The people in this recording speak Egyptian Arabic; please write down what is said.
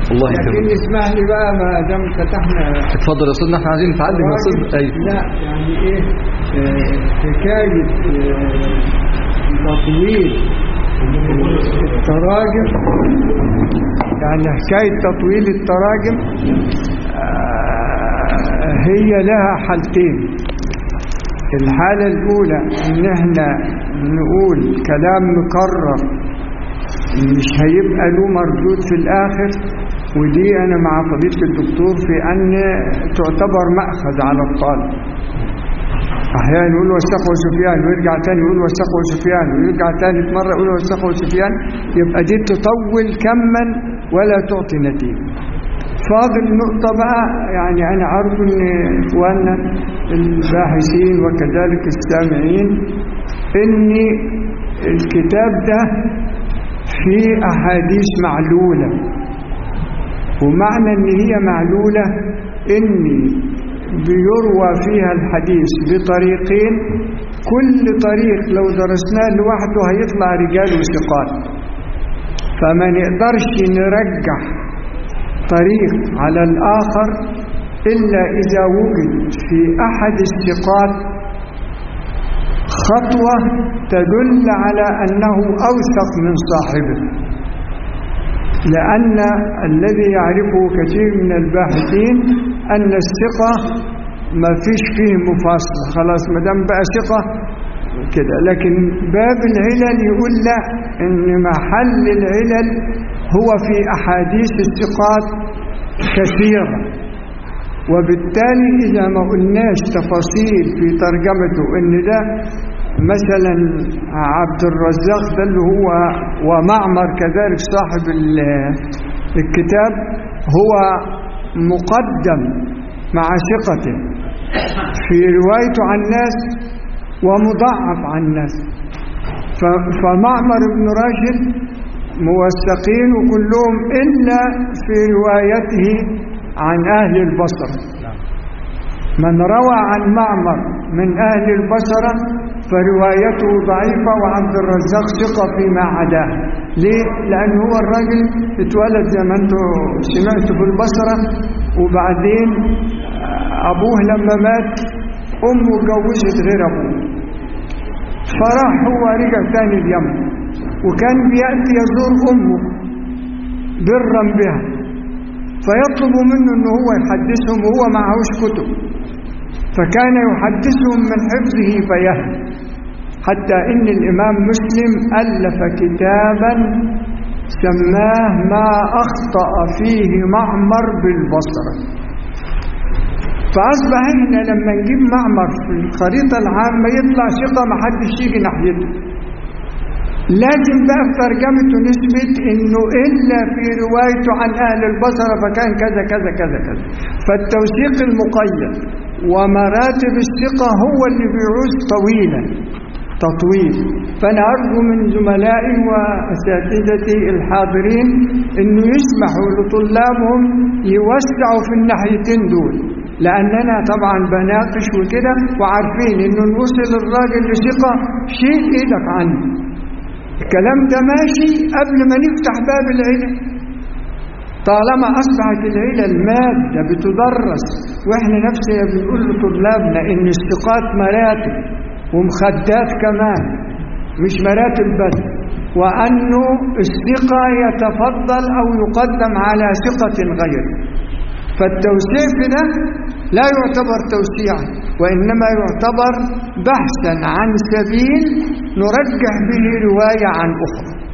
الله لكن يكرمك اسمح لي بقى ما دام فتحنا اتفضل يا استاذنا احنا عايزين نتعلم يا استاذ الراجل- ايوه لا يعني ايه آه، حكاية آه، تطويل التراجم يعني حكاية تطويل التراجم آه، هي لها حالتين الحالة الأولى إن احنا نقول كلام مكرر مش هيبقى له مردود في الآخر ودي أنا مع فضيلة الدكتور في أن تعتبر مأخذ على الطالب أحيانا يقول وثقه سفيان ويرجع تاني يقول وثقه سفيان ويرجع تالت مرة يقول وثقه سفيان يبقى دي تطول كما ولا تعطي نتيجة فاضل نقطة بقى يعني أنا أرجو إن إخواننا الباحثين وكذلك السامعين إن الكتاب ده فيه أحاديث معلولة ومعنى إن هي معلولة إن بيروى فيها الحديث بطريقين كل طريق لو درسناه لوحده هيطلع رجال وثقات فما نقدرش نرجح طريق على الآخر إلا إذا وجد في أحد الثقات خطوة تدل على أنه أوثق من صاحبه لأن الذي يعرفه كثير من الباحثين أن الثقة ما فيش فيه مفاصلة خلاص ما دام بقى ثقة كده لكن باب العلل يقول لا إن محل العلل هو في أحاديث الثقات كثيرة وبالتالي إذا ما قلناش تفاصيل في ترجمته إن ده مثلا عبد الرزاق ده اللي هو ومعمر كذلك صاحب ال- الكتاب هو مقدم مع ثقته في روايته عن الناس ومضاعف عن الناس ف- فمعمر بن راشد موثقين كلهم إلا في روايته عن أهل البصرة من روى عن معمر من أهل البصرة فروايته ضعيفة وعبد الرزاق ثقة فيما عداه ليه؟ لأن هو الراجل اتولد زي ما انتم سمعتوا في البصرة وبعدين أبوه لما مات أمه اتجوزت غير أبوه فراح هو رجع تاني اليمن وكان بيأتي يزور أمه برا بها فيطلب منه أنه هو يحدثهم وهو معهوش كتب فكان يحدثهم من حفظه فيهدي حتى إن الإمام مسلم ألف كتابا سماه ما أخطأ فيه معمر بالبصرة فأصبح إحنا لما نجيب معمر في الخريطة العامة يطلع ثقة محدش يجي ناحيته لازم بقى في ترجمته نثبت انه الا في روايته عن اهل البصره فكان كذا كذا كذا كذا فالتوثيق المقيد ومراتب الثقه هو اللي بيعوز طويلا تطويل فانا ارجو من زملائي واساتذتي الحاضرين انه يسمحوا لطلابهم يوسعوا في الناحيتين دول لاننا طبعا بناقش وكده وعارفين انه نوصل الراجل لثقه شيل ايدك عنه الكلام ده ماشي قبل ما نفتح باب العلم طالما أصبحت العلل مادة بتدرس وإحنا نفسنا بنقول لطلابنا إن الثقات مراتب ومخدات كمان مش مراتب بس وأنه الثقة يتفضل أو يقدم على ثقة غيره فالتوسيع في ده لا يعتبر توسيعا وإنما يعتبر بحثا عن سبيل نرجح به رواية عن أخرى